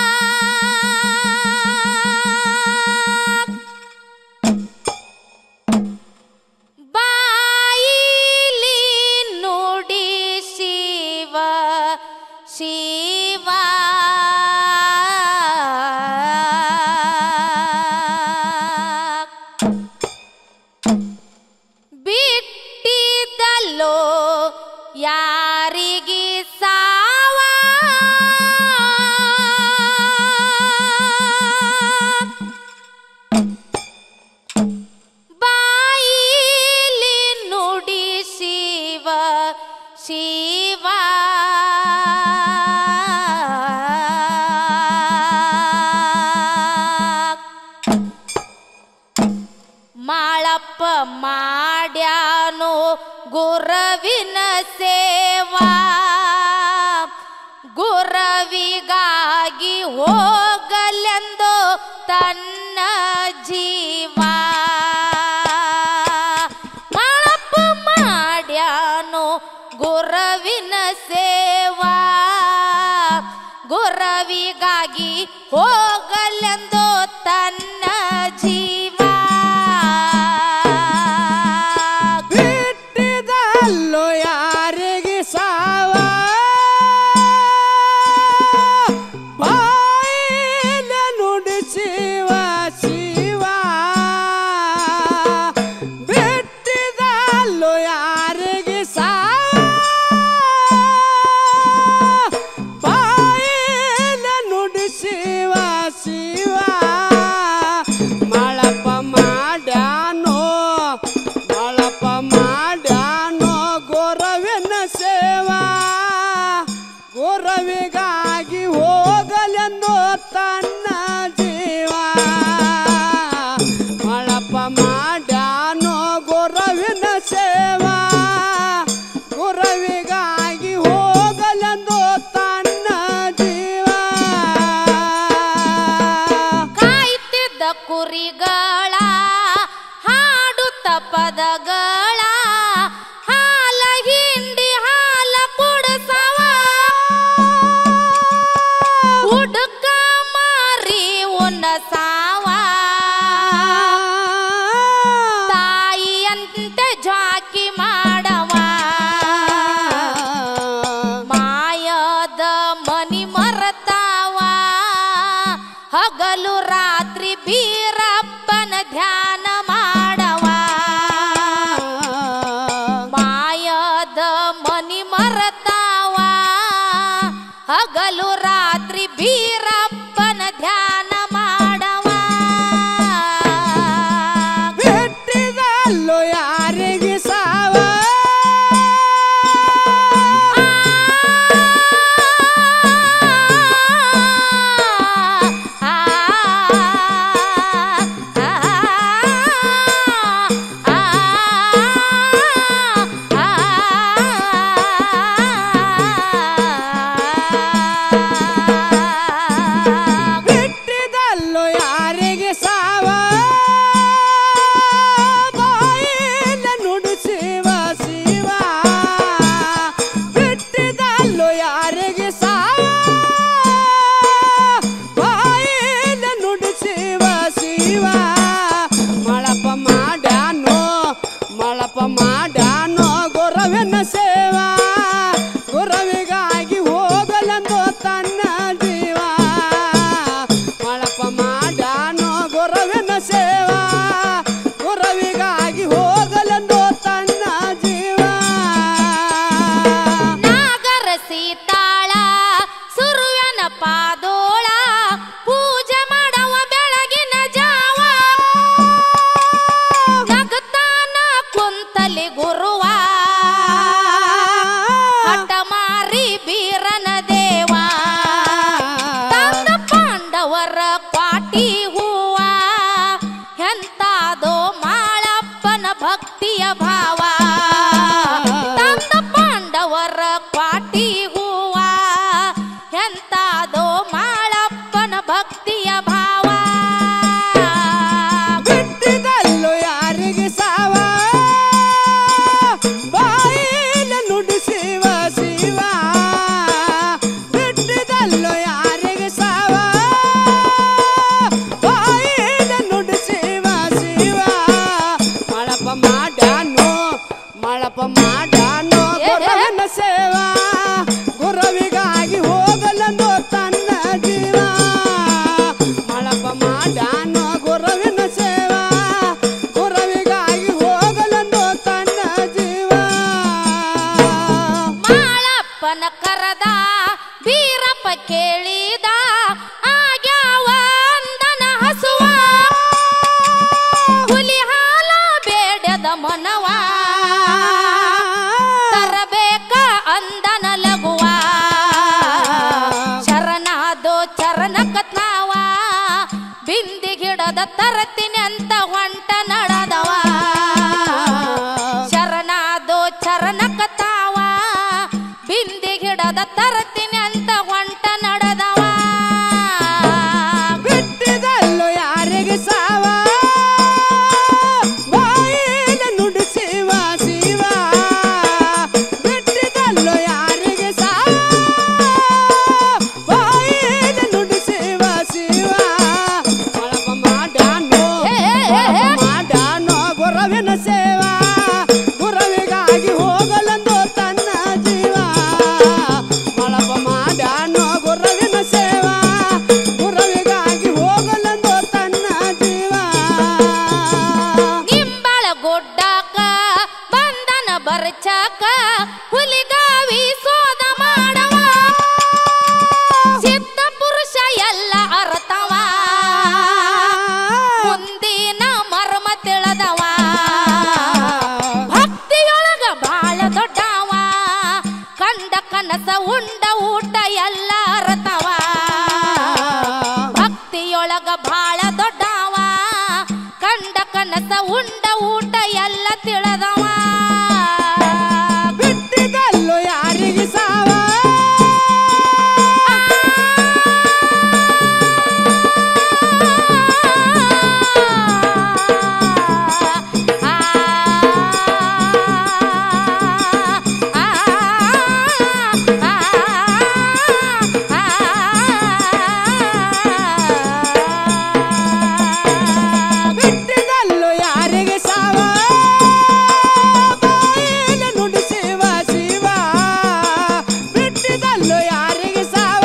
ಬಾಯಿಲಿ ನುಡಿ ಶಿವ ಶಿವ ಬಿಟ್ಟಿದ್ದಲ್ಲೋ ಯಾರಿಗೆ ಸಾವ ಬಾಯಿಲಿ ನುಡಿ ಶಿವ ಶಿವ ಮಾಳಪ್ಪ ಮಾಡ್ಯಾನೋ ಗುರವಿನ ಸೇವಾ ಗುರವಿಗಾಗಿ ಹೋಗಲೆಂದು ತನ್ನ ಜೀವ ಮಾಳಪ್ಪ ಮಾಡ್ಯಾನೋ ಗುರವಿನ ಸೇವಾ ಗುರವಿಗಾಗಿ ಹೋಗಲೆಂದು ತನ್ನ ಜೀವ ಬಿಟ್ಟಿದಲ್ಲೋ ಯಾರಿಗೆ ಸಾವ ಬಾಯಿಲ ನುಡಿ ಶಿವ ಶಿವ ಬಿಟ್ಟಿದಲ್ಲೋ ಯಾರಿಗೆ ಸಾವ ಬಾಯಿಲ ನುಡಿ ಶಿವ ಶಿವ ಮಳಪ ಮಾಡ್ಯಾನೋ ಮಳಪ ಮಾಡ್ಯಾನೋ ಗೊರವಿನ ಸೇವಾ ಗೊರವಿಗಾಗಿ ಹೋಗಲೆಂದು ತನ್ನ ಜೀವ ಮಳಪ ಮಾಡ್ಯಾನೋ ಗೊರವಿನ ಸೇವಾ ಗುರವಿಗಾಗಿ ಹೋಗಲೆಂದು ತನ್ನ ಜೀವ ಕಾಯ್ತಿದ್ದ ಕುರಿಗಳ ಹಾಡುತ್ತ ಪದಗಳ ಹಾಲ ಹಿಂಡಿ ಹಾಲ ಕುಡಸವ ಹುಡುಕ ಮಾರಿ ಉನ್ನ ಸಾವ ತಾಯಿಯಂತೆ ಜಾಕಿ ಮಾಡವ ಮಾಯದ ಮನಿ ಮರತಾವ ಹಗಲು ರಾತ್ರಿ ಬೀರಪ್ಪನ ಧ್ಯಾನ ಮಾಡವ ಮಾಯದ ಮನಿ ಮರತಾವ ಹಗಲು ರಾತ್ರಿ ಬೀರಪ್ಪನ ಧ್ಯಾನ ಮಾಡವ ಬಿಟ್ಟಿದಲ್ಲೋ ಯಾರಿಗೆ ಸಾವ ಬಿಟ್ಟಿದಲ್ಲೋ ಯಾರಿಗೆ ಸಾವ ಬಾಯಿಲ ನುಡಿ ಶಿವ ಶಿವ ಬಿಟ್ಟಿದಲ್ಲೋ ಯಾರಿಗೆ ಸಾವ ಬಾಯಿಲ ನುಡಿ ಶಿವ ಶಿವ ಮಳಪ ಮಾಡ್ಯಾನೋ ಮಳಪ ಮಾಡ್ಯಾನೋ ಗೊರವಿನ ಸೇವಾ ಗುರವಿಗಾಗಿ ಹೋಗಲೆಂದು ತನ್ನ ಜೀವ ಮಳಪ ಮಾಡ್ಯಾನೋ ಗೊರವಿನ ಸೇವಾ ಗುರವಿಗಾಗಿ ಹೋಗಲೆಂದು ತನ್ನ ಜೀವ ನಾಗರ ಸೀತಾಳ ಸುರುವನ ಪಾದೋಳ ಪೂಜೆ ಮಾಡವ ಬೆಳಗಿನ ಜಾವ ನಗತಾನ ಕುಂತಲಿ ಗುರುವ ಹಠ ಮಾರಿ ಬೀರನ ದೇವ ತಂದ ಪಾಂಡವರ ಕ್ವಾಟಿ ಹೂವ ಎಂತಾದೋ ಮಾಳಪ್ಪನ ಭಕ್ತಿಯ ಭಾವ ತಂದ ಪಾಂಡವರ ಕ್ವಾಟಿ ಹೂವ ಎಂತಾದೋ ಮಾಳಪ್ಪನ ಭಕ್ತಿಯ ಭಾವ ಬಿಟ್ಟಿದಲ್ಲೋ ಯಾರಿಗೆ ಸಾವ ಬಾಯಿಲ ನುಡಿ ಶಿವ ಶಿವ ಬಿಟ್ಟಿದಲ್ಲೋ ಯಾರಿಗೆ ಸಾವ ತರತೀನಿ ಅಂತ ಹೊಂಟ ನಡೆದವ ಶರಣಾದು ಚರಣ ಕತಾವ ಬಿಂದಿ ಹಿಡದ ತರತೀನಿ ಅಂತ ಹೊಂಟ ನಡೆದವ ಬಿಟ್ಟಿದಲ್ಲೋ ಯಾರಿಗೆ ಸಾವ ಬಾಯಿನ ನುಡಿಸಿವ ಶಿವ ಬಿಟ್ಟಿದಲ್ಲೋ ಯಾರಿಗೆ ಸಾವ ಬಾಯಿನ ನುಡಿಸಿವ ಶಿವ ಬಳಪ ಮಾಡಾನೋ ಏ, ಏ, ಏ, ಏ. ಮಾಡಾನೋ ಗುರವಿನ ಸೇವಾ ಗುರವಿಗಾಗಿ ಹೋಗಲೆಂದು ತನ್ನ ಜೀವ ಬಳಪ ಮಾಡಾನೋ ಗುರವಿನ ಸೇವಾ ಗುರವಿಗಾಗಿ ಹೋಗಲೆಂದು ತನ್ನ ಜೀವ ನಿಂಬಳ ಗುಡ್ಡಾಕ ಬಂದನ ಬರ್ಚಾಕ ಹುಲಿಗಾವಿ ಸೋದ ಮಾಡವ ಸಿದ್ಧ ಪುರುಷ ಎಲ್ಲ ಅರತವ ಮುಂದಿನ ಮರ್ಮ ತಿಳಿದವ ಭಕ್ತಿಯೊಳಗ ಬಾಳ ದೊಡ್ಡವ ಕಂಡ ಕನಸ ಉಂಡ ಊಟ ಎಲ್ಲ ಅರತವ ಭಕ್ತಿಯೊಳಗ ಬಾಳ ದೊಡ್ಡವ ಕಂಡ ಕನಸ ಉಂಡ ಊಟ ಎಲ್ಲ ತಿಳಿದವ ಬಿಟ್ಟಿದಲ್ಲೋ ಯಾರಿಗೆ ಸಾವ ಬಿಟ್ಟಿದಲ್ಲೋ ಯಾರಿಗೆ ಸಾವ ಬಾಯಿನ ನುಡಿಸಿವ ಶಿವ ಬಿಟ್ಟಿದಲ್ಲೋ ಯಾರಿಗೆ ಸಾವ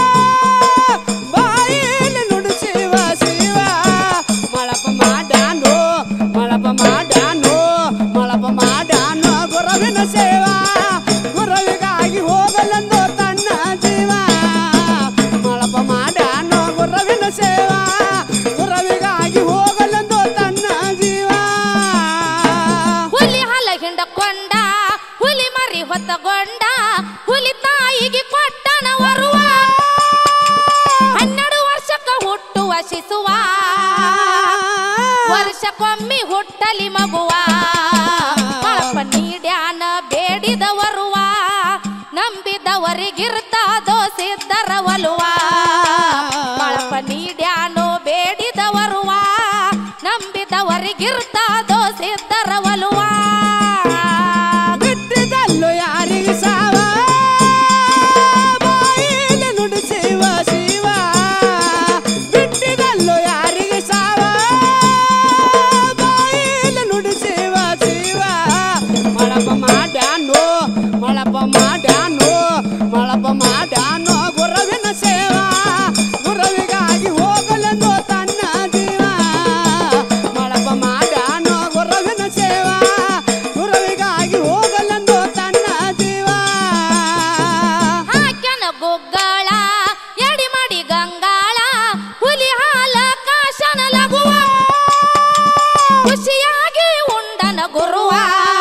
ಬಾಯಿನ ನುಡಿಸಿವ ಶಿವ ಮಳಪ ಮಾಡಾನೋ ಮಳಪ ಮಾಡಾನೋ ಮಳಪ ಮಾಡಾನೋ ಗುರವಿನ ಸೇವಾ ಗುರವಿಗಾಗಿ ಹೋಗಲೆಂದು ತನ್ನ ಜೀವ ಮಳಪ ಮಾಡಾನೋ ಗುರವಿನ ಸೇವಾ ಗುರವಿಗಾಗಿ ಹೋಗಲೆಂದು ತನ್ನ ಜೀವ ಹುಲಿ ಹಲ ಹಿಂಡಕೊಂಡ ಹುಲಿ ಮರಿ ಹೊತ್ತಗೊಂಡ ಹುಲಿ ತಾಯಿಗೆ ಕೊಟ್ಟನ ವರುವ ಹನ್ನೆರಡು ವರ್ಷಕ್ಕ ಹುಟ್ಟುವ ಶಿಸುವ ವರ್ಷಕ್ಕೊಮ್ಮೆ ಹುಟ್ಟಲಿ ಮಗುವ ಪಾಪ ನೀಡ್ಯಾನ ಬೇಡಿದವರುವ ನಂಬಿದವರಿಗಿರ್ತದೋ ಸಿದ್ಧರ ಒಲುವ ಬಳಪ ನೀಡ್ಯಾನೋ ಬೇಡಿದವರುವ ನಂಬಿದವರಿಗಿರ್ತದೋ ಸಿದ್ಧರ ಒಲುವ ಬಿಟ್ಟಿದಲ್ಲೋ ಯಾರಿಗೆ ಸಾವ ಬಾಯಿನ ನುಡಿಸಿವ ಶಿವ ಬಿಟ್ಟಿದಲ್ಲೋ ಯಾರಿಗೆ ಸಾವ ಬಾಯಿನ ನುಡಿಸಿವ ಶಿವ ಮಳಪ ಮಾಡಾನೋ ಮಳಪ ಮಾಡಾನೋ ಮಳಪ ಮಾಡಾನೋ ಗುರವಿನ ಸೇವಾ ಗುರವಿಗಾಗಿ ಹೋಗಲೆಂದು ತನ್ನ ಜೀವ ಮಳಪ ಮಾಡಾನೋ ಗುರವಿನ ಸೇವಾ ಗುರವಿಗಾಗಿ ಹೋಗಲೆಂದು ತನ್ನ ಜೀವ ಹಾಕ್ಯನ ಗುಗ್ಗಳ ಎಡಿ ಮಾಡಿ ಗಂಗಾಳ ಹುಲಿ ಹಾಲ ಕಾಶನ ಲಗುವ ಖುಷಿಯಾಗಿ ಉಂಡನ ಗುರುವ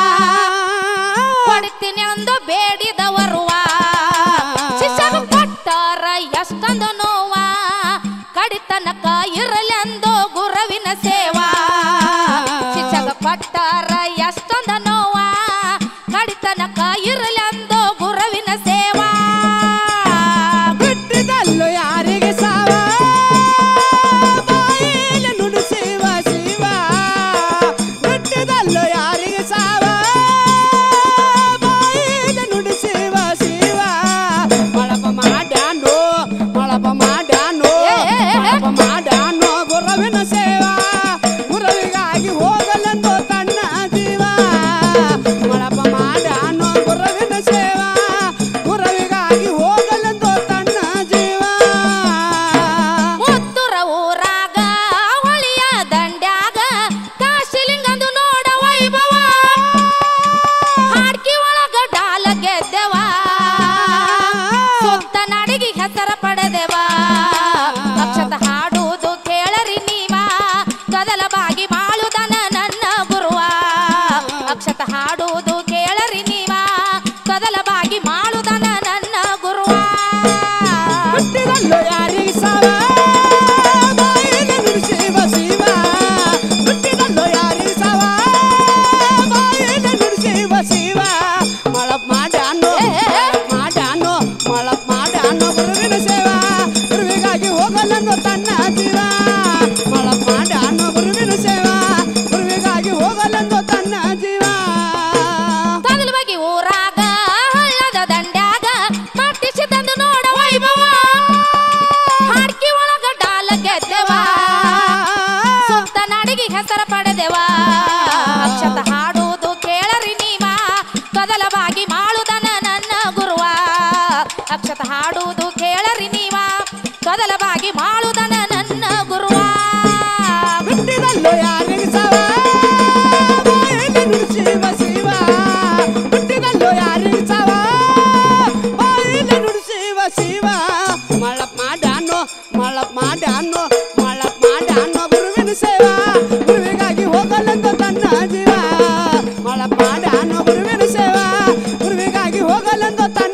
ಕೊಡ್ತೀನಿ ಅಂದು ಬೇಡಿದವರುವ ಶಿಷ್ಯರು ಕೊಟ್ಟಾರ ಎಷ್ಟೊಂದು ನೋವ ಕಡಿತನಕ ಇರಲೆಂದು ಗುರುವಿನ ಸೇವಾ ಶಿಕ್ಷಕ ಕೊಟ್ಟಾರ ಎಷ್ಟೊಂದು ನೋವ ಕಡಿತನಕ ಇರಲೆಂದು ಗುರುವಿನ ಸೇವಾ ಬಿಟ್ಟಿದಲ್ಲೋ ಯಾರಿಗೆ ಸಾವ ಬಾಯಿನ ನುಡಿಸಿವ ಶಿವ ಬಿಟ್ಟಿದಲ್ಲೋ ಯಾರಿಗೆ ಸಾವ ಬಾಯಿನ ನುಡಿಸಿವ ಶಿವ ಮಳಪ ಮಾಡಾನೋ ಮಳಪ ಮಾಡಾನೋ ಏ, ಏ, ಏ, ಏ. ಮಳಪ ಮಾಡಾನೋ ಹೋಗಲೆಂದು ತನ್ನ ಜೀವ ಮಳ ಮಾಡ್ಯಾನೋ ಗುರುವಿನ ಸೇವಾ ಗುರುವಿಗಾಗಿ ಹೋಗಲೆಂದು ತನ್ನ ಜೀವ ತೊದಲು ಬಗಿ ಊರಾಗ ಹಳ್ಳದ ದಂಡ್ಯಾಗ ಮಟ್ಟಿಸಿ ತಂದು ನೋಡ ವೈಭವ ಹಾಡ್ಕಿ ಒಳಗ ಡಾಲ ಗೆದ್ದೆವ ಸುತ್ತ ನಡಿಗೆ ಹೆಸರ ಪಡೆದೆವ ಅಕ್ಷತ ಹಾಡುವುದು ಕೇಳರಿ ನೀವ ತೊದಲವಾಗಿ ಮಾಳುದನ ನನ್ನ ಗುರುವ ಅಕ್ಷತ ಹಾಡುವುದು ಕೇಳರಿ ನೀವ ತೊದಲವಾಗಿ ಮಾಳುದನ ನನ್ನ ಗುರುವ ಹುಟ್ಟಿದಲ್ಲೋ ಯಾರಿಗೆ ಸಾವ ಬಾಯಲ್ಲಿ ನುಡಿಸಿವ ಶಿವ ಹುಟ್ಟಿದಲ್ಲೋ ಯಾರಿಗೆ ಸಾವ ಬಾಯಲ್ಲಿ ನುಡಿಸಿವ ಶಿವ ಮಳಪ್ ಮಾಡ್ಯಾನೋ ಮಳಪ್ ಮಾಡ್ಯಾನೋ ಮಳಪ್ ಮಾಡ್ಯಾನೋ ಗುರುವಿನ ಸೇವಾ ಗುರುವಿಗಾಗಿ ಹೋಗಲೆಂದು ತನ್ನ ಜೀವ ಮಳಪ್ ಮಾಡ್ಯಾನೋ ಗುರುವಿನ ಸೇವಾ ಗುರುವಿಗಾಗಿ ಹೋಗಲೆಂದು ತನ್ನ